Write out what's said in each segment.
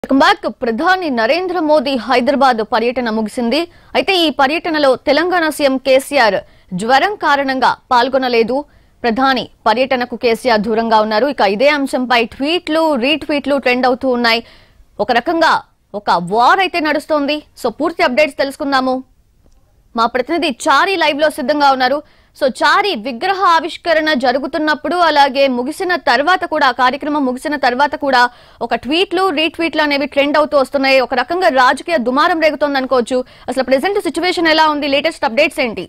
welcome back ప్రధాని నరేంద్ర మోదీ హైదరాబాద్ పర్యటన ముగిసింది అయితే ఈ పర్యటనలో తెలంగాణ సీఎం కేసీఆర్ జ్వరం కారణంగా పాల్గొనలేదు ప్రధాని పర్యటనకు కేసీఆర్ దూరంగా ఉన్నారు ఇక ఇదే అంశంపై ట్వీట్లు రీట్వీట్లు ట్రెండ్ అవుతూ ఉన్నాయి ఒక రకంగా ఒక వార్ అయితే నడుస్తోంది సో పూర్తి అప్డేట్స్ తెలుసుకుందాము మా ప్రతినిధి చారి లైవ్ లో సిద్ధంగా ఉన్నారు సో చారి విగ్రహ ఆవిష్కరణ జరుగుతున్నప్పుడు అలాగే ముగిసిన తర్వాత కూడా ఆ కార్యక్రమం ముగిసిన తర్వాత కూడా ఒక ట్వీట్లు రీట్వీట్లు అనేవి ట్రెండ్ అవుతూ వస్తున్నాయి ఒక రకంగా రాజకీయ దుమారం రేగుతోంది అనుకోవచ్చు అసలు ప్రెసెంట్ సిచ్యువేషన్ ఎలా ఉంది లేటెస్ట్ అప్డేట్స్ ఏంటి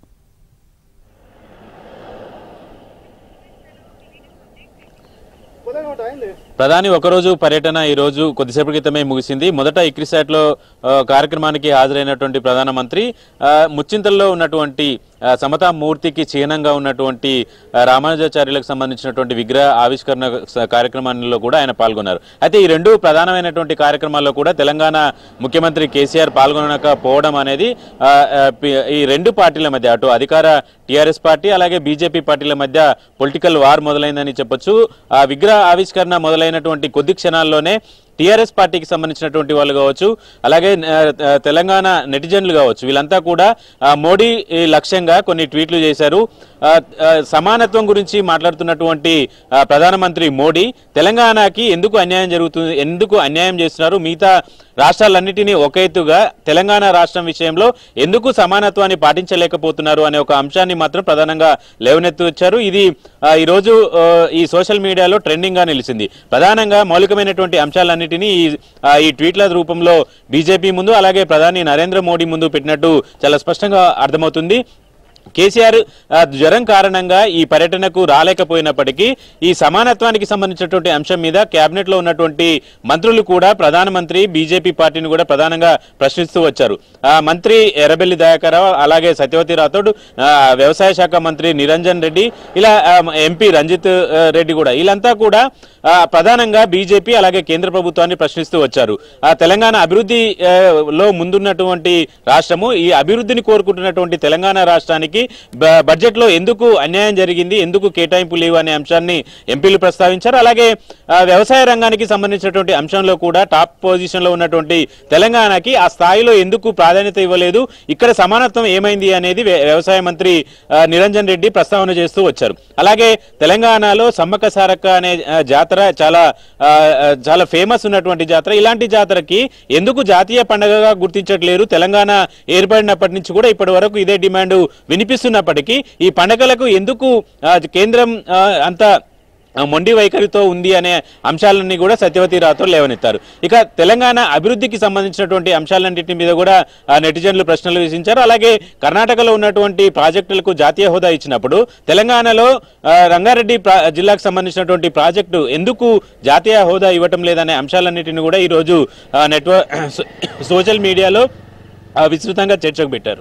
ప్రధాని ఒకరోజు పర్యటన ఈ రోజు కొద్దిసేపటి క్రితమే ముగిసింది మొదట ఇక్రిసాట్ లో ఆ, కార్యక్రమానికి హాజరైనటువంటి ప్రధానమంత్రి ఆ, ముచ్చింతల్లో ఉన్నటువంటి ఆ, సమతా మూర్తికి చిహ్నంగా ఉన్నటువంటి ఆ, రామానుజాచార్యులకు సంబంధించినటువంటి విగ్రహ ఆవిష్కరణ స- కార్యక్రమంలో కూడా ఆయన పాల్గొన్నారు అయితే ఈ రెండు ప్రధానమైనటువంటి కార్యక్రమాల్లో కూడా తెలంగాణ ముఖ్యమంత్రి కేసీఆర్ పాల్గొనకపోవడం అనేది ఆ, ఆ, పి- ఈ రెండు పార్టీల మధ్య అటు అధికార టీఆర్ఎస్ పార్టీ అలాగే బీజేపీ పార్టీల మధ్య పొలిటికల్ వార్ మొదలైందని చెప్పొచ్చు ఆ విగ్రహ ఆవిష్కరణ మొదలైనటువంటి కొద్ది క్షణాల్లోనే టీఆర్ఎస్ పార్టీకి సంబంధించినటువంటి వాళ్ళు కావచ్చు అలాగే ఆ, ఆ, తెలంగాణ నెటిజన్లు కావచ్చు వీళ్ళంతా కూడా ఆ, మోడీ ఈ లక్ష్యంగా కొన్ని ట్వీట్లు చేశారు ఆ, ఆ, సమానత్వం గురించి మాట్లాడుతున్నటువంటి ఆ, ప్రధానమంత్రి మోడీ తెలంగాణకి ఎందుకు అన్యాయం జరుగుతుంది ఎందుకు అన్యాయం చేస్తున్నారు మిగతా రాష్ట్రాలన్నిటినీ ఒక ఎత్తుగా తెలంగాణ రాష్ట్రం విషయంలో ఎందుకు సమానత్వాన్ని పాటించలేకపోతున్నారు అనే ఒక అంశాన్ని మాత్రం ప్రధానంగా లేవనెత్తుచ్చారు ఇది ఆ, ఈరోజు ఆ, ఈ సోషల్ మీడియాలో ట్రెండింగ్ గా నిలిచింది ప్రధానంగా మౌలికమైనటువంటి అంశాలన్నిటినీ ఈ ఆ, ఈ ట్వీట్ల రూపంలో బీజేపీ ముందు అలాగే ప్రధాని నరేంద్ర మోడీ ముందు పెట్టినట్టు చాలా స్పష్టంగా అర్థమవుతుంది కేసీఆర్ ఆ, జ్వరం కారణంగా ఈ పర్యటనకు రాలేకపోయినప్పటికీ ఈ సమానత్వానికి సంబంధించినటువంటి అంశం మీద కేబినెట్ లో ఉన్నటువంటి మంత్రులు కూడా ప్రధానమంత్రి బీజేపీ పార్టీని కూడా ప్రధానంగా ప్రశ్నిస్తూ వచ్చారు ఆ, మంత్రి ఎర్రబెల్లి దయాకరావు అలాగే సత్యవతి రాథోడ్ ఆ, వ్యవసాయ శాఖ మంత్రి నిరంజన్ రెడ్డి ఇలా ఆ, ఎంపీ రంజిత్ ఆ, రెడ్డి కూడా వీళ్ళంతా కూడా ఆ, ప్రధానంగా బీజేపీ అలాగే కేంద్ర ప్రభుత్వాన్ని ప్రశ్నిస్తూ వచ్చారు ఆ తెలంగాణ అభివృద్ధి ఆ, లో ముందున్నటువంటి రాష్ట్రము ఈ అభివృద్ధిని కోరుకుంటున్నటువంటి తెలంగాణ రాష్ట్రానికి బ- బడ్జెట్ లో ఎందుకు అన్యాయం జరిగింది ఎందుకు కేటాయింపు లేవు అనే అంశాన్ని ఎంపీలు ప్రస్తావించారు అలాగే ఆ, వ్యవసాయ రంగానికి సంబంధించినటువంటి అంశంలో కూడా టాప్ పొజిషన్ లో ఉన్నటువంటి తెలంగాణకి ఆ స్థాయిలో ఎందుకు ప్రాధాన్యత ఇవ్వలేదు ఇక్కడ సమానత్వం ఏమైంది అనేది వ్య- వ్యవసాయ మంత్రి ఆ, నిరంజన్ రెడ్డి ప్రస్తావన చేస్తూ వచ్చారు అలాగే తెలంగాణలో సమ్మక్క సారక్క అనే ఆ, జాతర చాలా ఆ, ఆ, చాలా ఫేమస్ ఉన్నటువంటి జాతర ఇలాంటి జాతరకి ఎందుకు జాతీయ పండుగగా గుర్తించట్లేరు తెలంగాణ ఏర్పడినప్పటి నుంచి కూడా ఇప్పటి వరకు ఇదే డిమాండ్ వినిపిస్తున్నప్పటికీ ఈ పండుగలకు ఎందుకు ఆ, కేంద్రం ఆ, అంత ఆ, మొండి వైఖరితో ఉంది అనే అంశాలన్నీ కూడా సత్యవతి రాథోడ్ లేవనెత్తారు ఇక తెలంగాణ అభివృద్ధికి సంబంధించినటువంటి అంశాలన్నింటి మీద కూడా ఆ, నెటిజన్లు ప్రశ్నలు విధించారు అలాగే కర్ణాటకలో ఉన్నటువంటి ప్రాజెక్టులకు జాతీయ హోదా ఇచ్చినప్పుడు తెలంగాణలో ఆ, రంగారెడ్డి ప్రా- జిల్లాకు సంబంధించినటువంటి ప్రాజెక్టు ఎందుకు జాతీయ హోదా ఇవ్వటం లేదనే అంశాలన్నింటినీ కూడా ఈరోజు నెట్వర్క్ సోషల్ మీడియాలో ఆ, విస్తృతంగా చర్చకు పెట్టారు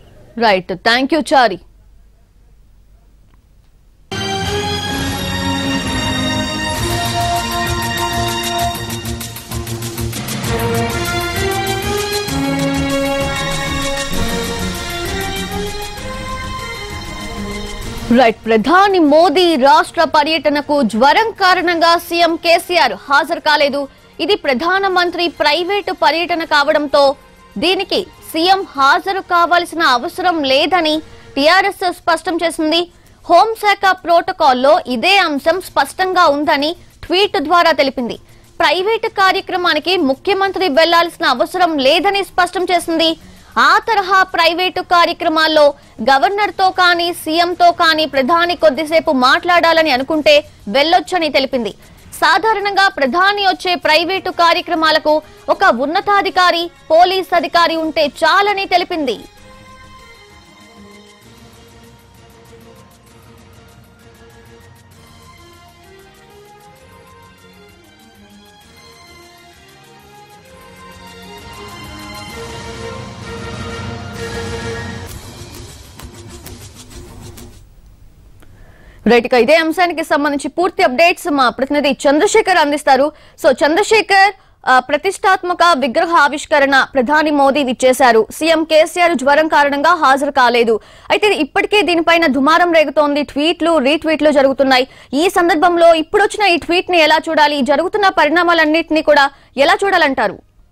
right thank you Chari right ప్రధాని మోదీ రాష్ట్ర పర్యటనకు జ్వరం కారణంగా సీఎం కేసీఆర్ హాజరు కాలేదు ఇది ప్రధానమంత్రి ప్రైవేటు పర్యటన కావడంతో దీనికి సీఎం హాజరు కావాల్సిన అవసరం లేదని టీఆర్ఎస్ స్పష్టం చేసింది హోంశాఖ ప్రోటోకాల్లో ఇదే అంశం స్పష్టంగా ఉందని ట్వీట్ ద్వారా తెలిపింది ప్రైవేటు కార్యక్రమానికి ముఖ్యమంత్రి వెళ్లాల్సిన అవసరం లేదని స్పష్టం చేసింది ఆ తరహా ప్రైవేటు కార్యక్రమాల్లో గవర్నర్ తో కానీ సీఎంతో కానీ ప్రధాని కొద్దిసేపు మాట్లాడాలని అనుకుంటే వెళ్ళొచ్చని తెలిపింది సాధారణంగా ప్రధాని వచ్చే ప్రైవేటు కార్యక్రమాలకు ఒక ఉన్నతాధికారి పోలీస్ అధికారి ఉంటే చాలని తెలిపింది రైట్ ఇక ఇదే అంశానికి సంబంధించి పూర్తి అప్డేట్స్ మా ప్రతినిధి చంద్రశేఖర్ అందిస్తారు సో చంద్రశేఖర్ ఆ, ప్రతిష్టాత్మక విగ్రహ ఆవిష్కరణ ప్రధాని మోదీ విచ్చేశారు సీఎం కేసీఆర్ జ్వరం కారణంగా హాజరు కాలేదు అయితే ఇప్పటికే దీనిపైన దుమారం రేగుతోంది ట్వీట్లు రీట్వీట్లు జరుగుతున్నాయి ఈ సందర్భంలో ఇప్పుడు వచ్చిన ఈ ట్వీట్ ని ఎలా చూడాలి జరుగుతున్న పరిణామాలన్నింటినీ కూడా ఎలా చూడాలంటారు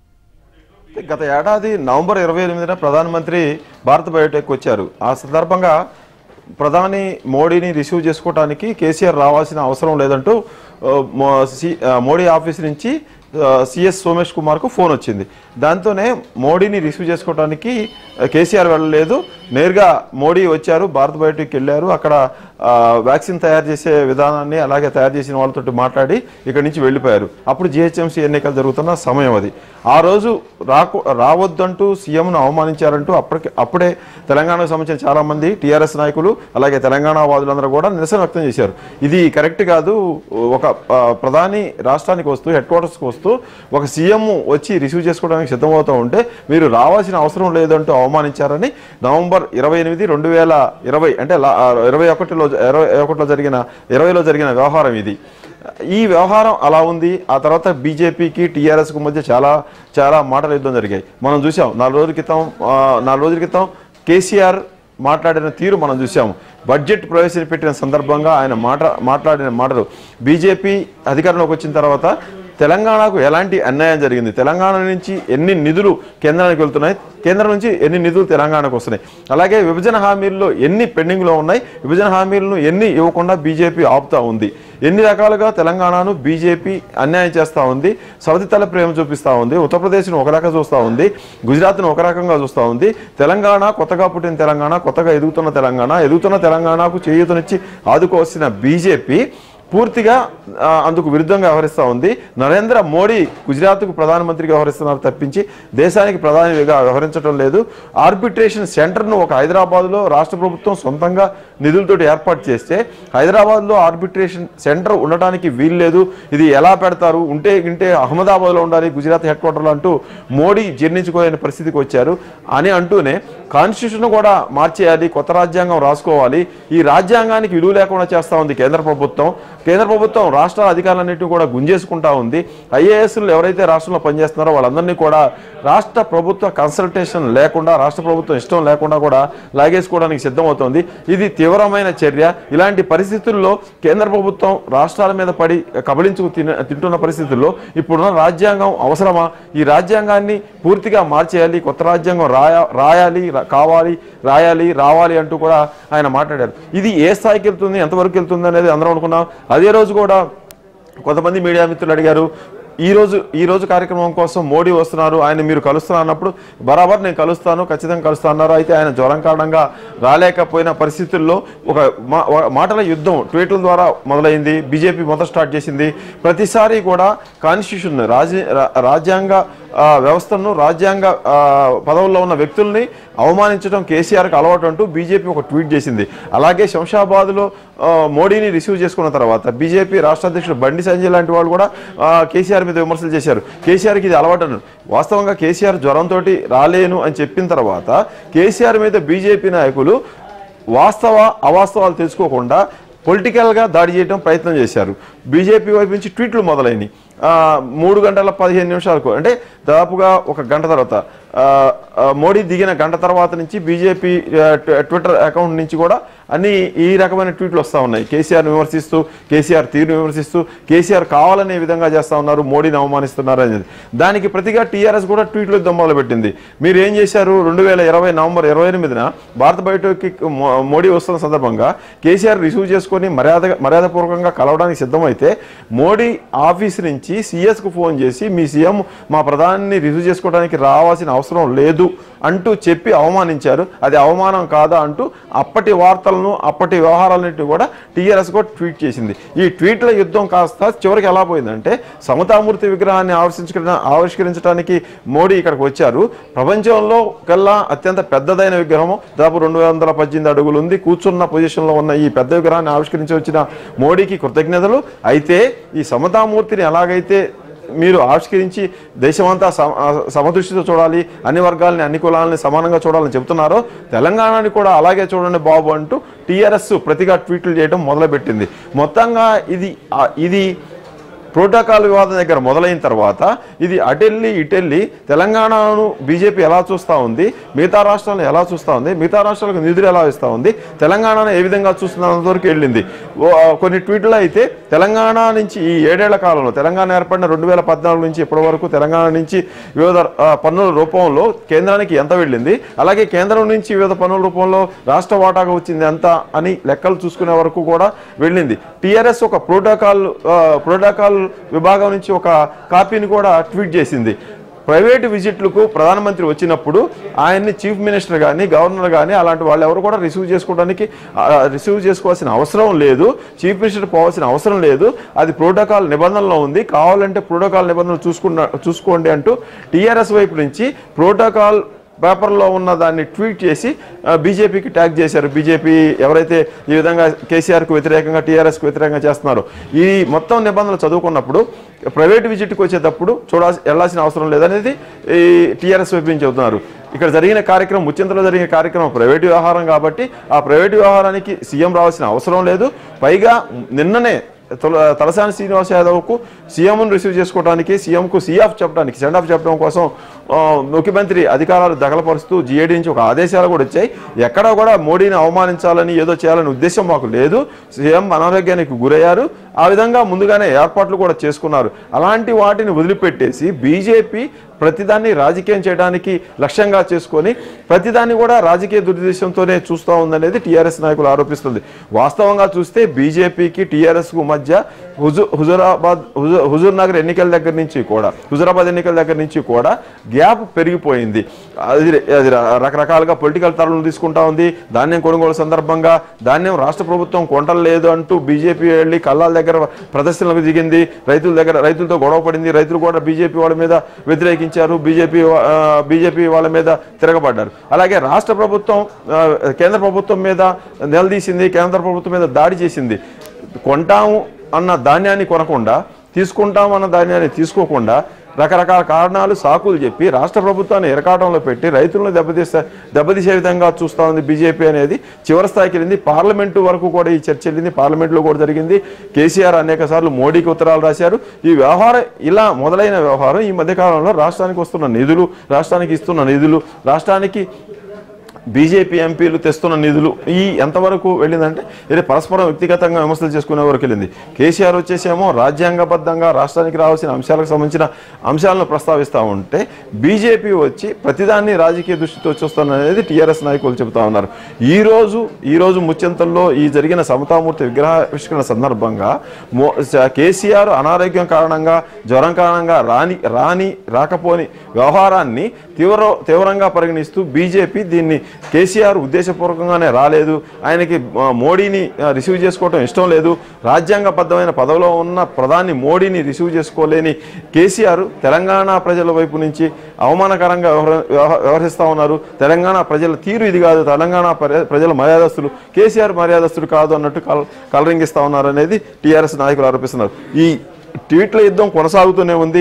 గత ఏడాది నవంబర్ ఇరవై ఎనిమిదిన ప్రధానమంత్రి భారత్ బయోటెక్ వచ్చారు ఆ సందర్భంగా ప్రధాని మోడీని రిసీవ్ చేసుకోవడానికి కేసీఆర్ రావాల్సిన అవసరం లేదంటూ ఆ, మో- సి- ఆ, మోడీ ఆఫీస్ నుంచి సిఎస్ సోమేష్ కుమార్కు ఫోన్ వచ్చింది దాంతోనే మోడీని రిసీవ్ చేసుకోవడానికి ఆ, కేసీఆర్ వెళ్ళలేదు నేరుగా మోడీ వచ్చారు భారత్ బయోటెక్ వెళ్ళారు అక్కడ ఆ, వ్యాక్సిన్ తయారు చేసే విధానాన్ని అలాగే తయారు చేసిన వాళ్ళతో మాట్లాడి ఇక్కడి నుంచి వెళ్ళిపోయారు అప్పుడు జిహెచ్ఎంసీ ఎన్నికలు జరుగుతున్న సమయం అది ఆ రోజు రాకు రావద్దంటూ సీఎంను అవమానించారంటూ అప్పటికి అప్పుడే తెలంగాణకు సంబంధించిన చాలా మంది టీఆర్ఎస్ నాయకులు అలాగే తెలంగాణ వాదులందరూ కూడా నిరసన వ్యక్తం చేశారు ఇది కరెక్ట్ కాదు ఒక ఆ, ప్రధాని రాష్ట్రానికి వస్తూ హెడ్ క్వార్టర్స్కి వస్తూ ఒక సీఎం వచ్చి రిసీవ్ చేసుకోవడానికి సిద్ధమవుతూ ఉంటే మీరు రావాల్సిన అవసరం లేదంటూ అవమానించారని నవంబర్ ఇరవై ఎనిమిది రెండు వేల ఇరవై అంటే లా- ఆ, ఇరవై ఒకటిలో ఇరవై ఒకటిలో జరిగిన ఇరవైలో జరిగిన వ్యవహారం ఇది ఈ వ్యవహారం అలా ఉంది ఆ తర్వాత బీజేపీకి టీఆర్ఎస్కు మధ్య చాలా చాలా మాటల యుద్ధం జరిగాయి మనం చూసాం నాలుగు రోజుల క్రితం ఆ, నాలుగు రోజుల క్రితం కేసీఆర్ మాట్లాడిన తీరు మనం చూసాము బడ్జెట్ ప్రవేశపెట్టిన సందర్భంగా ఆయన మాట మాట్లాడిన మాటలు బీజేపీ అధికారంలోకి వచ్చిన తర్వాత తెలంగాణకు ఎలాంటి అన్యాయం జరిగింది తెలంగాణ నుంచి ఎన్ని నిధులు కేంద్రానికి వెళ్తున్నాయి కేంద్రం నుంచి ఎన్ని నిధులు తెలంగాణకు వస్తున్నాయి అలాగే విభజన హామీల్లో ఎన్ని పెండింగ్లో ఉన్నాయి విభజన హామీలను ఎన్ని ఇవ్వకుండా బీజేపీ ఆపుతా ఉంది ఎన్ని రకాలుగా తెలంగాణను బీజేపీ అన్యాయం చేస్తూ ఉంది సవతి తల ప్రేమ చూపిస్తూ ఉంది ఉత్తరప్రదేశ్ను ఒక రకంగా చూస్తూ ఉంది గుజరాత్ను ఒక రకంగా చూస్తూ ఉంది తెలంగాణ కొత్తగా పుట్టిన తెలంగాణ కొత్తగా ఎదుగుతున్న తెలంగాణ ఎదుగుతున్న తెలంగాణకు చేయూతనిచ్చి ఆదుకోవాల్సిన బీజేపీ పూర్తిగా ఆ, అందుకు విరుద్ధంగా వ్యవహరిస్తూ ఉంది నరేంద్ర మోడీ గుజరాత్కు ప్రధానమంత్రిగా వ్యవహరిస్తున్నారు తప్పించి దేశానికి ప్రధానిగా వ్యవహరించడం లేదు ఆర్బిట్రేషన్ సెంటర్ను ఒక హైదరాబాద్లో రాష్ట్ర ప్రభుత్వం సొంతంగా నిధులతోటి ఏర్పాటు చేస్తే హైదరాబాద్లో ఆర్బిట్రేషన్ సెంటర్ ఉండటానికి వీల్లేదు ఇది ఎలా పెడతారు ఉంటే ఇంటే అహ్మదాబాద్లో ఉండాలి గుజరాత్ హెడ్ క్వార్టర్లో అంటూ మోడీ జీర్ణించుకోలేని పరిస్థితికి వచ్చారు అని అంటూనే కాన్స్టిట్యూషన్ కూడా మార్చేయాలి కొత్త రాజ్యాంగం రాసుకోవాలి ఈ రాజ్యాంగానికి విలువ లేకుండా చేస్తా ఉంది కేంద్ర ప్రభుత్వం కేంద్ర ప్రభుత్వం రాష్ట్రాల అధికారులన్నింటినీ కూడా గుంజేసుకుంటా ఉంది ఐఏఎస్లు ఎవరైతే రాష్ట్రంలో పనిచేస్తున్నారో వాళ్ళందరినీ కూడా రాష్ట్ర ప్రభుత్వ కన్సల్టేషన్ లేకుండా రాష్ట్ర ప్రభుత్వం ఇష్టం లేకుండా కూడా లాగేసుకోవడానికి సిద్ధమవుతోంది ఇది తీవ్రమైన చర్య ఇలాంటి పరిస్థితుల్లో కేంద్ర ప్రభుత్వం రాష్ట్రాల మీద పడి కబళించుకు తిన తింటున్న పరిస్థితుల్లో ఇప్పుడున్న రాజ్యాంగం అవసరమా ఈ రాజ్యాంగాన్ని పూర్తిగా మార్చేయాలి కొత్త రాజ్యాంగం రాయ రాయాలి రా- కావాలి రాయాలి రావాలి అంటూ కూడా ఆయన మాట్లాడారు ఇది ఏ స్థాయికి వెళ్తుంది ఎంతవరకు వెళ్తుంది అనేది అందరం అనుకున్నాం అదే రోజు కూడా కొంతమంది మీడియా మిత్రులు అడిగారు ఈ రోజు ఈ రోజు కార్యక్రమం కోసం మోడీ వస్తున్నారు ఆయన మీరు కలుస్తున్నారు అన్నప్పుడు బరాబర్ నేను కలుస్తాను ఖచ్చితంగా కలుస్తా అన్నారు అయితే ఆయన జ్వరం కారణంగా రాలేకపోయిన పరిస్థితుల్లో ఒక మా- ఒక మాటల యుద్ధం ట్వీట్ల ద్వారా మొదలైంది బీజేపీ మొదట స్టార్ట్ చేసింది ప్రతిసారి కూడా కాన్స్టిట్యూషన్ రాజ రా- రాజ్యాంగ ఆ, వ్యవస్థను రాజ్యాంగ ఆ, పదవుల్లో ఉన్న వ్యక్తుల్ని అవమానించడం కేసీఆర్కి అలవాటు అంటూ బీజేపీ ఒక ట్వీట్ చేసింది అలాగే శంషాబాద్లో ఆ, మోడీని రిసీవ్ చేసుకున్న తర్వాత బీజేపీ రాష్ట్ర అధ్యక్షుడు బండి సంజయ్ లాంటి వాళ్ళు కూడా ఆ, కేసీఆర్ మీద విమర్శలు చేశారు కేసీఆర్కి ఇది అలవాటు అన్నారు వాస్తవంగా కేసీఆర్ జ్వరంతో రాలేను అని చెప్పిన తర్వాత కేసీఆర్ మీద బీజేపీ నాయకులు వాస్తవ అవాస్తవాలు తెలుసుకోకుండా పొలిటికల్గా దాడి చేయడం ప్రయత్నం చేశారు బీజేపీ వైపు నుంచి ట్వీట్లు మొదలైనవి ఆ, మూడు గంటల పదిహేను నిమిషాలకు అంటే దాదాపుగా ఒక గంట తర్వాత ఆ, ఆ, మోడీ దిగిన గంట తర్వాత నుంచి బీజేపీ ఆ, ట్వ- ట్విట్టర్ అకౌంట్ నుంచి కూడా అన్ని ఈ రకమైన ట్వీట్లు వస్తూ ఉన్నాయి కేసీఆర్ని విమర్శిస్తూ కేసీఆర్ తీరును విమర్శిస్తూ కేసీఆర్ కావాలనే విధంగా చేస్తూ ఉన్నారు మోడీని అవమానిస్తున్నారు అనేది దానికి ప్రతిగా టీఆర్ఎస్ కూడా ట్వీట్లు యుద్ధం మొదలుపెట్టింది మీరు ఏం చేశారు రెండు వేల ఇరవై నవంబర్ ఇరవై ఎనిమిదిన భారత బయోటెక్కి మో- మోడీ వస్తున్న సందర్భంగా కేసీఆర్ రిసీవ్ చేసుకొని మర్యాద మర్యాదపూర్వకంగా కలవడానికి సిద్ధమైతే మోడీ ఆఫీస్ నుంచి సీఎస్కు ఫోన్ చేసి మీ సీఎం మా ప్రధాని రిసీవ్ చేసుకోవడానికి రావాల్సిన అవసరం లేదు అంటూ చెప్పి అవమానించారు అది అవమానం కాదా అంటూ అప్పటి వార్తలను అప్పటి వ్యవహారాలన్నింటినీ కూడా టీఆర్ఎస్ కూడా ట్వీట్ చేసింది ఈ ట్వీట్ల యుద్ధం కాస్త చివరికి ఎలా పోయిందంటే సమతామూర్తి విగ్రహాన్ని ఆవిష్కరించ ఆవిష్కరించడానికి మోడీ ఇక్కడికి వచ్చారు ప్రపంచంలో కల్లా అత్యంత పెద్దదైన విగ్రహం దాదాపు రెండు వందల పద్దెనిమిది అడుగులు ఉంది కూర్చున్న పొజిషన్లో ఉన్న ఈ పెద్ద విగ్రహాన్ని ఆవిష్కరించి వచ్చిన మోడీకి కృతజ్ఞతలు అయితే ఈ సమతామూర్తిని ఎలాగైతే మీరు ఆవిష్కరించి దేశమంతా సమ సమదృష్టితో చూడాలి అన్ని వర్గాలని అన్ని కులాలని సమానంగా చూడాలని చెబుతున్నారో తెలంగాణని కూడా అలాగే చూడండి బాబు అంటూ టీఆర్ఎస్ ప్రతిగా ట్వీట్లు చేయడం మొదలుపెట్టింది మొత్తంగా ఇది ఆ, ఇది ప్రోటోకాల్ వివాదం దగ్గర మొదలైన తర్వాత ఇది అటెళ్ళి ఇటెళ్ళి తెలంగాణను బీజేపీ ఎలా చూస్తూ ఉంది మిగతా రాష్ట్రాలను ఎలా చూస్తూ ఉంది మిగతా రాష్ట్రాలకు నిధులు ఎలా ఇస్తూ ఉంది తెలంగాణను ఏ విధంగా చూస్తున్నంత వరకు వెళ్ళింది ఓ, కొన్ని ట్వీట్లో అయితే తెలంగాణ నుంచి ఈ ఏడేళ్ల కాలంలో తెలంగాణ ఏర్పడిన రెండు వేల పద్నాలుగు నుంచి ఇప్పటి వరకు తెలంగాణ నుంచి వివిధ ఆ, పన్నుల రూపంలో కేంద్రానికి ఎంత వెళ్ళింది అలాగే కేంద్రం నుంచి వివిధ పన్నుల రూపంలో రాష్ట్ర వాటాగా వచ్చింది ఎంత అని లెక్కలు చూసుకునే వరకు కూడా వెళ్ళింది టీఆర్ఎస్ ఒక ప్రోటోకాల్ ఆ, ప్రోటోకాల్ విభాగం నుంచి ఒక కాపీని కూడా ట్వీట్ చేసింది ప్రైవేటు విజిట్లకు ప్రధానమంత్రి వచ్చినప్పుడు ఆయన్ని చీఫ్ మినిస్టర్ కానీ గవర్నర్ కానీ అలాంటి వాళ్ళు ఎవరు కూడా రిసీవ్ చేసుకోవడానికి ఆ, రిసీవ్ చేసుకోవాల్సిన అవసరం లేదు చీఫ్ మినిస్టర్ పోవాల్సిన అవసరం లేదు అది ప్రోటోకాల్ నిబంధనలో ఉంది కావాలంటే ప్రోటోకాల్ నిబంధనలు చూసుకున్న చూసుకోండి అంటూ టీఆర్ఎస్ వైపు నుంచి ప్రోటోకాల్ పేపర్లో ఉన్న దాన్ని ట్వీట్ చేసి ఆ, బీజేపీకి ట్యాగ్ చేశారు బీజేపీ ఎవరైతే ఈ విధంగా కేసీఆర్కు వ్యతిరేకంగా టీఆర్ఎస్కు వ్యతిరేకంగా చేస్తున్నారో ఈ మొత్తం నిబంధనలు చదువుకున్నప్పుడు ప్రైవేట్ విజిట్కి వచ్చేటప్పుడు చూడాల్సి వెళ్ళాల్సిన అవసరం లేదనేది ఈ టీఆర్ఎస్ వైపు నుంచి చెబుతున్నారు ఇక్కడ జరిగిన కార్యక్రమం ముచ్చింతలో జరిగిన కార్యక్రమం ప్రైవేటు వ్యవహారం కాబట్టి ఆ ప్రైవేటు వ్యవహారానికి సీఎం రావాల్సిన అవసరం లేదు పైగా నిన్ననే తొల- తలసాని శ్రీనివాస్ యాదవ్కు సీఎంను రిసీవ్ చేసుకోవడానికి సీఎంకు సీఆఫ్ చెప్పడానికి సెండ్ ఆఫ్ చెప్పడం కోసం ఆ, ముఖ్యమంత్రి అధికారాలు దగలపరుస్తూ జీఏడీ నుంచి ఒక ఆదేశాలు కూడా వచ్చాయి ఎక్కడా కూడా మోడీని అవమానించాలని ఏదో చేయాలని ఉద్దేశం మాకు లేదు సీఎం అనారోగ్యానికి గురయ్యారు ఆ విధంగా ముందుగానే ఏర్పాట్లు కూడా చేసుకున్నారు అలాంటి వాటిని వదిలిపెట్టేసి బీజేపీ ప్రతిదాన్ని రాజకీయం చేయడానికి లక్ష్యంగా చేసుకొని ప్రతిదాన్ని కూడా రాజకీయ దురుద్దేశంతోనే చూస్తూ ఉందనేది టీఆర్ఎస్ నాయకులు ఆరోపిస్తుంది వాస్తవంగా చూస్తే బీజేపీకి టీఆర్ఎస్కు మధ్య హుజు హుజురాబాద్ హుజు హుజూర్ నగర్ ఎన్నికల దగ్గర నుంచి కూడా హుజురాబాద్ ఎన్నికల దగ్గర నుంచి కూడా గ్యాప్ పెరిగిపోయింది అది అది ర- రకరకాలుగా పొలిటికల్ తరలు తీసుకుంటా ఉంది ధాన్యం కొనుగోలు సందర్భంగా ధాన్యం రాష్ట్ర ప్రభుత్వం కొంటలేదు అంటూ బీజేపీ వెళ్ళి కల్లాల దగ్గర ప్రదర్శనలకు దిగింది రైతుల దగ్గర రైతులతో గొడవ పడింది రైతులు కూడా బీజేపీ వాళ్ళ మీద వ్యతిరేకించారు బీజేపీ బీజేపీ వాళ్ళ మీద తిరగబడ్డారు అలాగే రాష్ట్ర ప్రభుత్వం ఆ, కేంద్ర ప్రభుత్వం మీద నిలదీసింది కేంద్ర ప్రభుత్వం మీద దాడి చేసింది కొంటాము అన్న ధాన్యాన్ని కొనకుండా తీసుకుంటాం అన్న ధాన్యాన్ని తీసుకోకుండా రకరకాల కారణాలు సాకులు చెప్పి రాష్ట్ర ప్రభుత్వాన్ని ఎరకాటంలో పెట్టి రైతులను దెబ్బతీస్తే దెబ్బతీసే విధంగా చూస్తూ ఉంది బీజేపీ అనేది చివరి స్థాయికి వెళ్ళింది పార్లమెంటు వరకు కూడా ఈ చర్చ వెళ్ళింది పార్లమెంట్లో కూడా జరిగింది కేసీఆర్ అనేక సార్లు మోడీకి ఉత్తరాలు రాశారు ఈ వ్యవహారం ఇలా మొదలైన వ్యవహారం ఈ మధ్యకాలంలో రాష్ట్రానికి వస్తున్న నిధులు రాష్ట్రానికి ఇస్తున్న నిధులు రాష్ట్రానికి బీజేపీ ఎంపీలు తెస్తున్న నిధులు ఈ ఎంతవరకు వెళ్ళిందంటే ఇది పరస్పరం వ్యక్తిగతంగా విమర్శలు చేసుకునే వరకు వెళ్ళింది కేసీఆర్ వచ్చేసేమో రాజ్యాంగబద్ధంగా రాష్ట్రానికి రావాల్సిన అంశాలకు సంబంధించిన అంశాలను ప్రస్తావిస్తూ ఉంటే బీజేపీ వచ్చి ప్రతిదాన్ని రాజకీయ దృష్టితో చూస్తాననేది టీఆర్ఎస్ నాయకులు చెబుతా ఉన్నారు ఈ రోజు ఈ రోజు ముచ్చింతల్లో ఈ జరిగిన సమతామూర్తి విగ్రహావిష్కరణ సందర్భంగా మో స- కేసీఆర్ అనారోగ్యం కారణంగా జ్వరం కారణంగా రాని రాని రాకపోని వ్యవహారాన్ని తీవ్ర తీవ్రంగా పరిగణిస్తూ బీజేపీ దీన్ని కేసీఆర్ ఉద్దేశపూర్వకంగానే రాలేదు ఆయనకి ఆ, మోడీని ఆ, రిసీవ్ చేసుకోవటం ఇష్టం లేదు రాజ్యాంగబద్ధమైన పదవిలో ఉన్న ప్రధాని మోడీని రిసీవ్ చేసుకోలేని కేసీఆర్ తెలంగాణ ప్రజల వైపు నుంచి అవమానకరంగా వ్యవహర వ్యవహ- వ్యవహరిస్తా ఉన్నారు తెలంగాణ ప్రజల తీరు ఇది కాదు తెలంగాణ ప్ర- ప్రజల మర్యాదస్తులు కేసీఆర్ మర్యాదస్తుడు కాదు అన్నట్టు కల కలరింగిస్తా ఉన్నారు అనేది టీఆర్ఎస్ నాయకులు ఆరోపిస్తున్నారు ఈ ట్వీట్ల యుద్ధం కొనసాగుతూనే ఉంది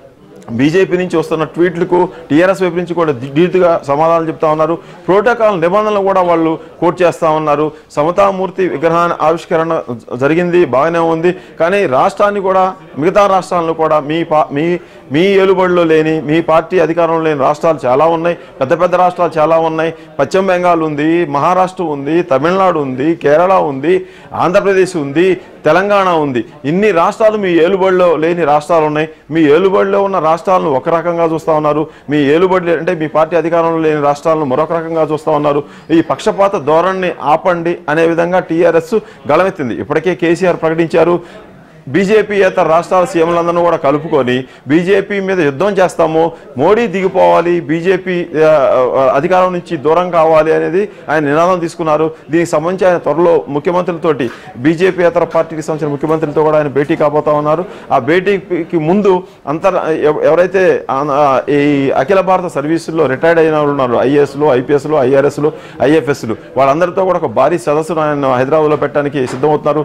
బీజేపీ నుంచి వస్తున్న ట్వీట్లకు టీఆర్ఎస్ వైపు నుంచి కూడా ధీటుగా సమాధానం చెప్తా ఉన్నారు ప్రోటోకాల్ నిబంధనలు కూడా వాళ్ళు కోట్ చేస్తా ఉన్నారు సమతామూర్తి విగ్రహాన్ని ఆవిష్కరణ జరిగింది బాగానే ఉంది కానీ రాష్ట్రాన్ని కూడా మిగతా రాష్ట్రాలను కూడా మీ పా మీ మీ ఏలుబడిలో లేని మీ పార్టీ అధికారంలో లేని రాష్ట్రాలు చాలా ఉన్నాయి పెద్ద పెద్ద రాష్ట్రాలు చాలా ఉన్నాయి పశ్చిమ బెంగాల్ ఉంది మహారాష్ట్ర ఉంది తమిళనాడు ఉంది కేరళ ఉంది ఆంధ్రప్రదేశ్ ఉంది తెలంగాణ ఉంది ఇన్ని రాష్ట్రాలు మీ ఏలుబడిలో లేని రాష్ట్రాలు ఉన్నాయి మీ ఏలుబడిలో ఉన్న రాష్ట్రాలను ఒక రకంగా చూస్తా ఉన్నారు మీ ఏలుబడి అంటే మీ పార్టీ అధికారంలో లేని రాష్ట్రాలను మరొక రకంగా చూస్తా ఉన్నారు ఈ పక్షపాత ధోరణిని ఆపండి అనే విధంగా టీఆర్ఎస్ గళమెత్తింది ఇప్పటికే కేసీఆర్ ప్రకటించారు బీజేపీ ఇతర రాష్ట్రాల సీఎంలందరినీ కూడా కలుపుకొని బీజేపీ మీద యుద్ధం చేస్తాము మోడీ దిగిపోవాలి బీజేపీ ఆ, ఆ, అధికారం నుంచి దూరం కావాలి అనేది ఆయన నినాదం తీసుకున్నారు దీనికి సంబంధించి ఆయన త్వరలో ముఖ్యమంత్రులతోటి బీజేపీ ఇతర పార్టీకి సంబంధించిన ముఖ్యమంత్రులతో కూడా ఆయన భేటీ కాబోతా ఉన్నారు ఆ భేటీకి ముందు అంతర్ ఎవ- ఎవరైతే ఆ- ఆ, ఈ అఖిల భారత సర్వీసుల్లో రిటైర్డ్ అయిన వాళ్ళు ఉన్నారు ఐఏఎస్లు ఐపీఎస్లు ఐఆర్ఎస్లు ఐఎఫ్ఎస్లు వాళ్ళందరితో కూడా ఒక భారీ సదస్సును ఆయన హైదరాబాద్లో పెట్టడానికి సిద్ధమవుతున్నారు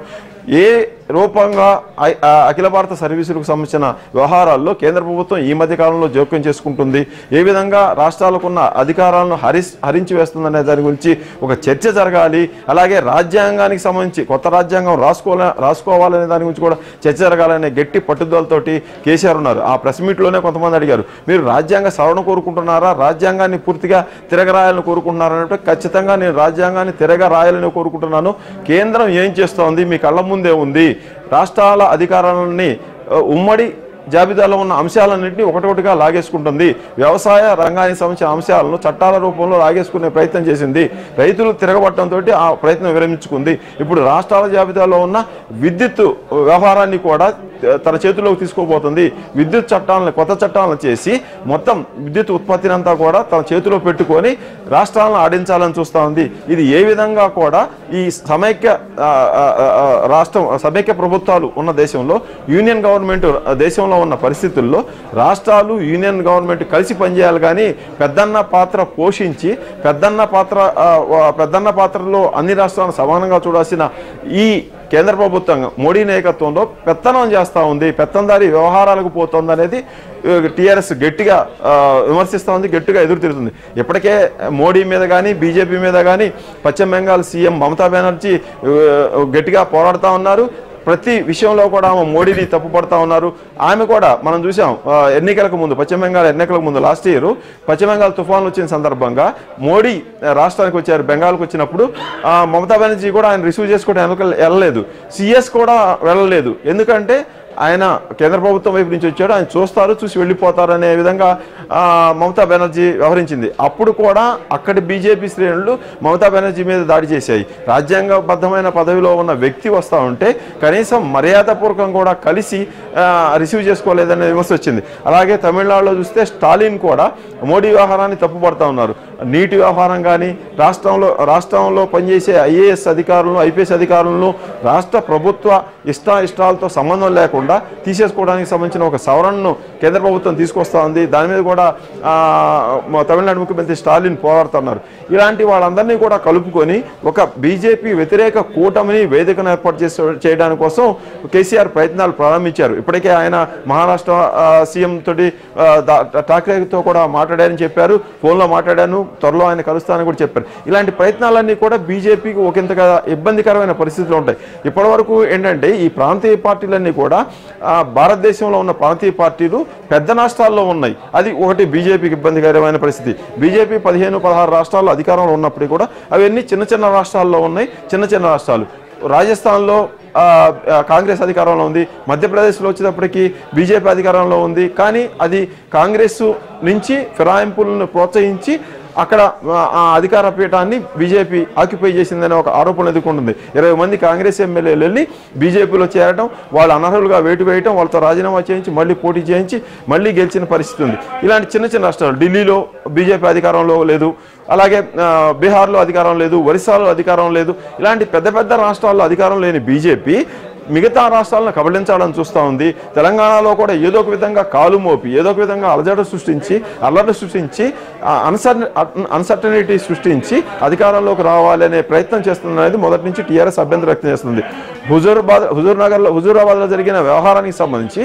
ఏ రూపంగా ఐ- ఆ అఖిల భారత సర్వీసులకు సంబంధించిన వ్యవహారాల్లో కేంద్ర ప్రభుత్వం ఈ మధ్య కాలంలో జోక్యం చేసుకుంటుంది ఏ విధంగా రాష్ట్రాలకున్న అధికారాలను హరి హరించి వేస్తుందనే దాని గురించి ఒక చర్చ జరగాలి అలాగే రాజ్యాంగానికి సంబంధించి కొత్త రాజ్యాంగం రాసుకోవాల రాసుకోవాలనే దాని గురించి కూడా చర్చ జరగాలనే గట్టి పట్టుదలతోటి కేసీఆర్ ఉన్నారు ఆ ప్రెస్ మీట్లోనే కొంతమంది అడిగారు మీరు రాజ్యాంగ సవరణ కోరుకుంటున్నారా రాజ్యాంగాన్ని పూర్తిగా తిరగరాయాలని కోరుకుంటున్నారా అంటే ఖచ్చితంగా నేను రాజ్యాంగాన్ని తిరగ రాయాలని కోరుకుంటున్నాను కేంద్రం ఏం చేస్తోంది మీ కళ్ళ ముందే ఉంది రాష్ట్రాల అధికారాలని ఆ, ఉమ్మడి జాబితాలో ఉన్న అంశాలన్నింటినీ ఒకటొకటిగా లాగేసుకుంటుంది వ్యవసాయ రంగానికి సంబంధించిన అంశాలను చట్టాల రూపంలో లాగేసుకునే ప్రయత్నం చేసింది రైతులు తిరగబట్టడంతో ఆ ప్రయత్నం విరమించుకుంది ఇప్పుడు రాష్ట్రాల జాబితాలో ఉన్న విద్యుత్ వ్యవహారాన్ని కూడా తన చేతిలోకి తీసుకోబోతుంది విద్యుత్ చట్టాలను కొత్త చట్టాలను చేసి మొత్తం విద్యుత్ ఉత్పత్తిని అంతా కూడా తన చేతిలో పెట్టుకొని రాష్ట్రాలను ఆడించాలని చూస్తూ ఉంది ఇది ఏ విధంగా కూడా ఈ సమైక్య ఆ, ఆ, ఆ, రాష్ట్రం సమైక్య ప్రభుత్వాలు ఉన్న దేశంలో యూనియన్ గవర్నమెంట్ దేశంలో ఉన్న పరిస్థితుల్లో రాష్ట్రాలు యూనియన్ గవర్నమెంట్ కలిసి పనిచేయాలి కానీ పెద్దన్న పాత్ర పోషించి పెద్దన్న పాత్ర ఆ, ఆ, పెద్దన్న పాత్రలో అన్ని రాష్ట్రాలను సమానంగా చూడాల్సిన ఈ కేంద్ర ప్రభుత్వం మోడీ నాయకత్వంలో పెత్తనం చేస్తూ ఉంది పెత్తందారి వ్యవహారాలకు పోతుంది అనేది టీఆర్ఎస్ గట్టిగా ఆ, విమర్శిస్తూ ఉంది గట్టిగా ఎదురు తిరుగుతుంది ఇప్పటికే మోడీ మీద కానీ బీజేపీ మీద కానీ పశ్చిమ బెంగాల్ సీఎం మమతా బెనర్జీ ఆ, గట్టిగా పోరాడుతూ ఉన్నారు ప్రతి విషయంలో కూడా ఆమె మోడీని తప్పుపడతా ఉన్నారు ఆమె కూడా మనం చూసాం ఆ, ఎన్నికలకు ముందు పశ్చిమ బెంగాల్ ఎన్నికలకు ముందు లాస్ట్ ఇయర్ పశ్చిమ బెంగాల్ తుఫాన్లు వచ్చిన సందర్భంగా మోడీ ఆ, రాష్ట్రానికి వచ్చారు బెంగాల్కి వచ్చినప్పుడు ఆ, మమతా బెనర్జీ కూడా ఆయన రిసీవ్ చేసుకోవడం వెనక వెళ్ళలేదు సిఎస్ కూడా వెళ్ళలేదు ఎందుకంటే ఆయన కేంద్ర ప్రభుత్వం వైపు నుంచి వచ్చాడు ఆయన చూస్తారు చూసి వెళ్ళిపోతారు అనే విధంగా ఆ, మమతా బెనర్జీ వ్యవహరించింది అప్పుడు కూడా అక్కడి బీజేపీ శ్రేణులు మమతా బెనర్జీ మీద దాడి చేశాయి రాజ్యాంగబద్ధమైన పదవిలో ఉన్న వ్యక్తి వస్తూ ఉంటే కనీసం మర్యాదపూర్వకం కూడా కలిసి ఆ, రిసీవ్ చేసుకోలేదనే విమర్శ వచ్చింది అలాగే తమిళనాడులో చూస్తే స్టాలిన్ కూడా మోడీ వ్యవహారాన్ని తప్పుపడతా ఉన్నారు నీటి వ్యవహారం కానీ రాష్ట్రంలో రాష్ట్రంలో పనిచేసే ఐఏఎస్ అధికారులను ఐపీఎస్ అధికారులను రాష్ట్ర ప్రభుత్వ ఇష్ట ఇష్టాలతో సంబంధం లేకుండా తీసేసుకోవడానికి సంబంధించిన ఒక సవరణను కేంద్ర ప్రభుత్వం తీసుకొస్తా ఉంది దాని మీద కూడా ఆ, మా తమిళనాడు ముఖ్యమంత్రి స్టాలిన్ పోరాడుతున్నారు ఇలాంటి వాళ్ళందరినీ కూడా కలుపుకొని ఒక బీజేపీ వ్యతిరేక కూటమిని వేదికను ఏర్పాటు చేసే చేయడానికి కోసం కేసీఆర్ ప్రయత్నాలు ప్రారంభించారు ఇప్పటికే ఆయన మహారాష్ట్ర ఆ, సీఎం తోటి ఆ, దా- ఠాక్రేతో కూడా మాట్లాడారని చెప్పారు ఫోన్లో మాట్లాడాను త్వరలో ఆయన కలుస్తానని కూడా చెప్పారు ఇలాంటి ప్రయత్నాలన్నీ కూడా బీజేపీకి ఒకంతగా ఇబ్బందికరమైన పరిస్థితులు ఉంటాయి ఇప్పటివరకు ఏంటంటే ఈ ప్రాంతీయ పార్టీలన్నీ కూడా ఆ, భారతదేశంలో ఉన్న ప్రాంతీయ పార్టీలు పెద్ద రాష్ట్రాల్లో ఉన్నాయి అది ఒకటి బీజేపీకి ఇబ్బందికరమైన పరిస్థితి బీజేపీ పదిహేను పదహారు రాష్ట్రాల్లో అధికారంలో ఉన్నప్పటికీ కూడా అవన్నీ చిన్న చిన్న రాష్ట్రాల్లో ఉన్నాయి చిన్న చిన్న రాష్ట్రాలు రాజస్థాన్లో ఆ, ఆ, కాంగ్రెస్ అధికారంలో ఉంది మధ్యప్రదేశ్లో వచ్చేటప్పటికి బీజేపీ అధికారంలో ఉంది కానీ అది కాంగ్రెస్ నుంచి ఫిరాయింపులను ప్రోత్సహించి అక్కడ ఆ, ఆ అధికార పీఠాన్ని బీజేపీ ఆక్యుపై చేసిందనే ఒక ఆరోపణ ఎదుర్కొంటుంది ఇరవై మంది కాంగ్రెస్ ఎమ్మెల్యేలు వెళ్ళి బీజేపీలో చేరడం వాళ్ళు అనర్హులుగా వేటు వేయటం వాళ్ళతో రాజీనామా చేయించి మళ్ళీ పోటీ చేయించి మళ్ళీ గెలిచిన పరిస్థితి ఉంది ఇలాంటి చిన్న చిన్న రాష్ట్రాలు ఢిల్లీలో బీజేపీ అధికారంలో లేదు అలాగే ఆ, బీహార్లో అధికారం లేదు ఒరిస్సాలో అధికారం లేదు ఇలాంటి పెద్ద పెద్ద రాష్ట్రాల్లో అధికారం లేని బీజేపీ మిగతా రాష్ట్రాలను కబళించాలని చూస్తూ ఉంది తెలంగాణలో కూడా ఏదో ఒక విధంగా కాలు మోపి ఏదో ఒక విధంగా అలజడ సృష్టించి అల్లరి సృష్టించి అన్సర్ అన్సర్టనిటీ సృష్టించి అధికారంలోకి రావాలనే ప్రయత్నం చేస్తుంది అనేది మొదటి నుంచి టీఆర్ఎస్ అభ్యంతరం వ్యక్తం చేస్తుంది హుజూర్బాద్ హుజూర్ నగర్లో హుజూరాబాద్లో జరిగిన వ్యవహారానికి సంబంధించి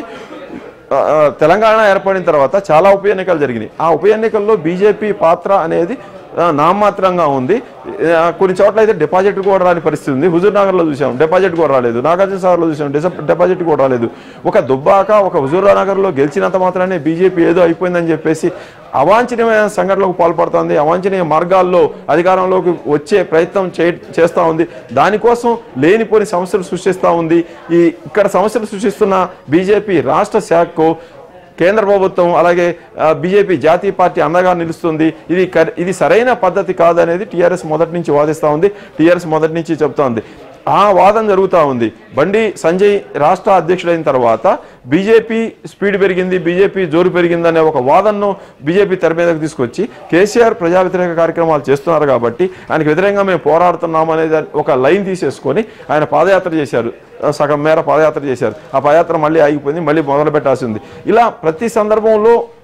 ఆ, ఆ, తెలంగాణ ఏర్పడిన తర్వాత చాలా ఉప ఎన్నికలు జరిగినాయి ఆ ఉప ఎన్నికల్లో బీజేపీ పాత్ర అనేది ఆ, నామమాత్రంగా ఉంది ఆ, కొన్ని చోట్ల అయితే డిపాజిట్ కూడా రాని పరిస్థితి ఉంది హుజూర్ నగర్లో చూసాం డిపాజిట్ కూడా రాలేదు నాగార్జున సాగర్లో చూసాం డిస- డిపాజిట్ కూడా రాలేదు ఒక దుబ్బాక ఒక హుజూర్ నగర్లో గెలిచినంత మాత్రమే బీజేపీ ఏదో అయిపోయిందని చెప్పేసి అవాంఛనీయమైన సంఘటనలకు పాల్పడుతోంది అవాంఛనీయ మార్గాల్లో అధికారంలోకి వచ్చే ప్రయత్నం చే చేస్తూ ఉంది దానికోసం లేనిపోని సమస్యలు సృష్టిస్తూ ఉంది ఈ ఇక్కడ సమస్యలు సృష్టిస్తున్న బీజేపీ రాష్ట్ర శాఖకు కేంద్ర ప్రభుత్వం అలాగే ఆ, బీజేపీ జాతీయ పార్టీ అండగా నిలుస్తుంది ఇది కర్- ఇది సరైన పద్ధతి కాదనేది టీఆర్ఎస్ మొదటి నుంచి వాదిస్తూ ఉంది టీఆర్ఎస్ మొదటి నుంచి చెప్తా ఉంది ఆ వాదన జరుగుతూ ఉంది బండి సంజయ్ రాష్ట్ర అధ్యక్షుడైన తర్వాత బీజేపీ స్పీడ్ పెరిగింది బీజేపీ జోరు పెరిగిందనే ఒక వాదనను బీజేపీ తెర మీదకు తీసుకొచ్చి కేసీఆర్ ప్రజా వ్యతిరేక కార్యక్రమాలు చేస్తున్నారు కాబట్టి ఆయనకు వ్యతిరేకంగా మేము పోరాడుతున్నాం అనేది ఒక లైన్ తీసేసుకొని ఆయన పాదయాత్ర చేశారు సగం మేర పాదయాత్ర చేశారు ఆ పాదయాత్ర మళ్ళీ ఆగిపోయింది మళ్ళీ మొదలు పెట్టాల్సి ఉంది ఇలా ప్రతి సందర్భంలో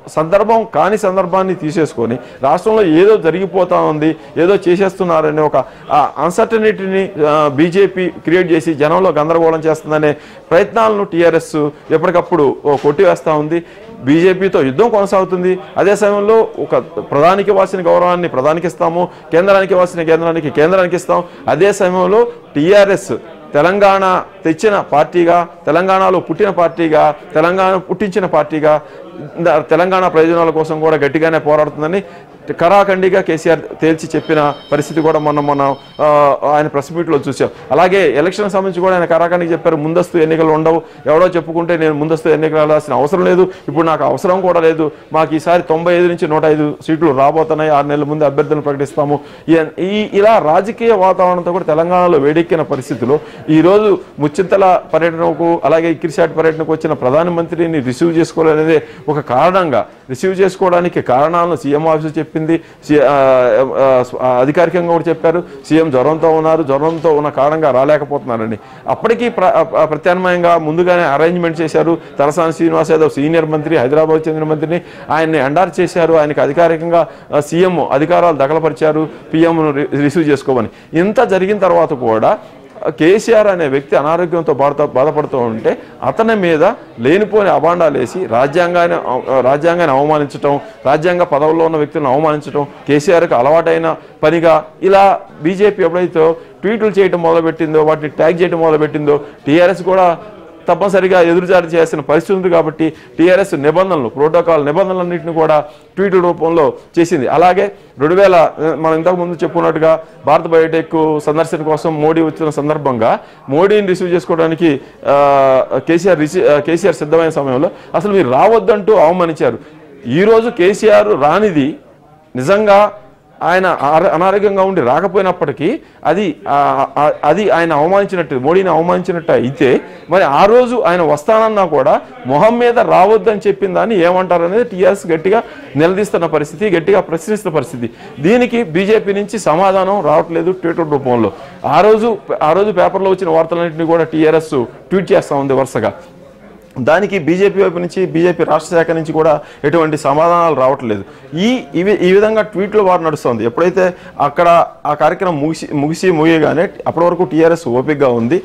సందర్భం కాని సందర్భాన్ని తీసేసుకొని రాష్ట్రంలో ఏదో జరిగిపోతా ఉంది ఏదో చేసేస్తున్నారనే ఒక అన్సర్టనిటీని బీజేపీ క్రియేట్ చేసి జనంలో గందరగోళం చేస్తుందనే ప్రయత్నాలను టీఆర్ఎస్ ఎప్పటికప్పుడు ఓ కొట్టివేస్తూ ఉంది బీజేపీతో యుద్ధం కొనసాగుతుంది అదే సమయంలో ఒక ప్రధానికి ఇవ్వాల్సిన గౌరవాన్ని ప్రధానికి ఇస్తాము కేంద్రానికి ఇవ్వాల్సిన కేంద్రానికి కేంద్రానికి ఇస్తాం అదే సమయంలో టీఆర్ఎస్ తెలంగాణ తెచ్చిన పార్టీగా తెలంగాణలో పుట్టిన పార్టీగా తెలంగాణ పుట్టించిన పార్టీగా ద- తెలంగాణ ప్రయోజనాల కోసం కూడా గట్టిగానే పోరాడుతుందని కరాఖండిగా కేసీఆర్ తేల్చి చెప్పిన పరిస్థితి కూడా మొన్న మొన్న ఆ, ఆయన ప్రెస్ మీట్లో చూసాం అలాగే ఎలక్షన్ సంబంధించి కూడా ఆయన కరాఖండిగా చెప్పారు ముందస్తు ఎన్నికలు ఉండవు ఎవడో చెప్పుకుంటే నేను ముందస్తు ఎన్నికలు వెళ్ళాల్సిన అవసరం లేదు ఇప్పుడు నాకు అవసరం కూడా లేదు మాకు ఈసారి తొంభై ఐదు నుంచి నూట ఐదు సీట్లు రాబోతున్నాయి ఆరు నెలల ముందు అభ్యర్థులను ప్రకటిస్తాము ఈ- ఈ ఇలా రాజకీయ వాతావరణంతో కూడా తెలంగాణలో వేడెక్కిన పరిస్థితిలో ఈ రోజు ముచ్చింతల పర్యటనకు అలాగే ఇక్కిరిశాట్ పర్యటనకు వచ్చిన ప్రధానమంత్రిని రిసీవ్ చేసుకోవాలనేది ఒక కారణంగా రిసీవ్ చేసుకోవడానికి కారణాలను సీఎం ఆఫీసు చెప్పింది సి- ఆ, ఆ, ఆ, అధికారికంగా కూడా చెప్పారు సీఎం జ్వరంతో ఉన్నారు జ్వరంతో ఉన్న కారణంగా రాలేకపోతున్నారని అప్పటికీ ప్ర- ఆ, ప్రత్యామ్నాయంగా ముందుగానే అరేంజ్మెంట్ చేశారు తలసాని శ్రీనివాస్ యాదవ్ సీనియర్ మంత్రి హైదరాబాద్ చెందిన మంత్రిని ఆయన్ని ఎండార్ చేశారు ఆయనకి అధికారికంగా ఆ, సీఎం అధికారాలు దఖలపరిచారు పీఎంను రిసీవ్ చేసుకోమని ఇంత జరిగిన తర్వాత కూడా కేసీఆర్ అనే వ్యక్తి అనారోగ్యంతో బాధ బాధపడుతూ ఉంటే అతని మీద లేనిపోని అభాండాలు వేసి రాజ్యాంగాన్ని అవ- రాజ్యాంగాన్ని అవమానించటం రాజ్యాంగ పదవుల్లో ఉన్న వ్యక్తులను అవమానించటం కేసీఆర్కి అలవాటైన పనిగా ఇలా బీజేపీ ఎప్పుడైతే ట్వీట్లు చేయడం మొదలుపెట్టిందో వాటిని ట్యాగ్ చేయడం మొదలుపెట్టిందో టీఆర్ఎస్ కూడా తప్పనిసరిగా ఎదురుజారి చేయాల్సిన పరిస్థితి ఉంది కాబట్టి టీఆర్ఎస్ నిబంధనలు ప్రోటోకాల్ నిబంధనలన్నింటిని కూడా ట్వీట్ రూపంలో చేసింది అలాగే రెండు వేల మనం ఇంతకు ముందు చెప్పుకున్నట్టుగా భారత్ బయోటెక్ సందర్శన కోసం మోడీ వచ్చిన సందర్భంగా మోడీని రిసీవ్ చేసుకోవడానికి ఆ, కేసీఆర్ రిసీ ఆ, కేసీఆర్ సిద్ధమైన సమయంలో అసలు మీరు రావద్దంటూ అవమానించారు ఈరోజు కేసీఆర్ రానిది నిజంగా ఆయన ఆర- అనారోగ్యంగా ఉండి రాకపోయినప్పటికీ అది ఆ- ఆ- అది ఆయన అవమానించినట్టు మోడీని అవమానించినట్టు అయితే మరి ఆ రోజు ఆయన వస్తానన్నా కూడా మొహం మీద రావద్దని చెప్పిన దాన్ని ఏమంటారు అనేది టీఆర్ఎస్ గట్టిగా నిలదీస్తున్న పరిస్థితి గట్టిగా ప్రశ్నిస్తున్న పరిస్థితి దీనికి బీజేపీ నుంచి సమాధానం రావట్లేదు ట్విట్టర్ రూపంలో ఆ రోజు ఆ రోజు పేపర్లో వచ్చిన వార్తలన్నింటినీ కూడా టీఆర్ఎస్ ట్వీట్ చేస్తూ ఉంది వరుసగా దానికి బీజేపీ వైపు నుంచి బీజేపీ రాష్ట్ర శాఖ నుంచి కూడా ఎటువంటి సమాధానాలు రావట్లేదు ఈ ఇవి ఈ విధంగా ట్వీట్లు వారు నడుస్తుంది ఎప్పుడైతే అక్కడ ఆ కార్యక్రమం ముగిసి ముగిసి ముగియగానే అప్పటి వరకు టీఆర్ఎస్ ఓపికగా ఉంది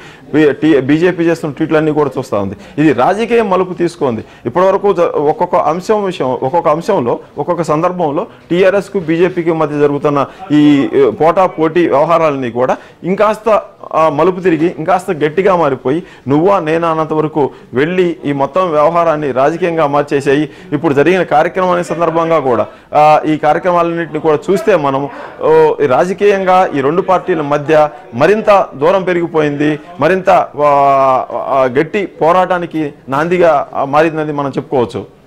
బీజేపీ చేస్తున్న ట్వీట్లన్నీ కూడా చూస్తూ ఉంది ఇది రాజకీయ మలుపు తీసుకుంది ఇప్పటి వరకు జ- ఒక్కొక్క అంశం విషయం ఒక్కొక్క అంశంలో ఒక్కొక్క సందర్భంలో టీఆర్ఎస్కు బీజేపీకి మధ్య జరుగుతున్న ఈ ఏ, పోటా పోటీ వ్యవహారాలని కూడా ఇంకాస్త ఆ, మలుపు తిరిగి ఇంకాస్త గట్టిగా మారిపోయి నువ్వా నేనా అన్నంత వరకు వెళ్ళి ఈ మొత్తం వ్యవహారాన్ని రాజకీయంగా మార్చేసాయి ఇప్పుడు జరిగిన కార్యక్రమానికి సందర్భంగా కూడా ఆ, ఈ కార్యక్రమాలన్నింటినీ కూడా చూస్తే మనం ఓ, ఈ రాజకీయంగా ఈ రెండు పార్టీల మధ్య మరింత దూరం పెరిగిపోయింది మరింత ఆ, ఆ, గట్టి పోరాటానికి నాందిగా ఆ, మారిందని మనం చెప్పుకోవచ్చు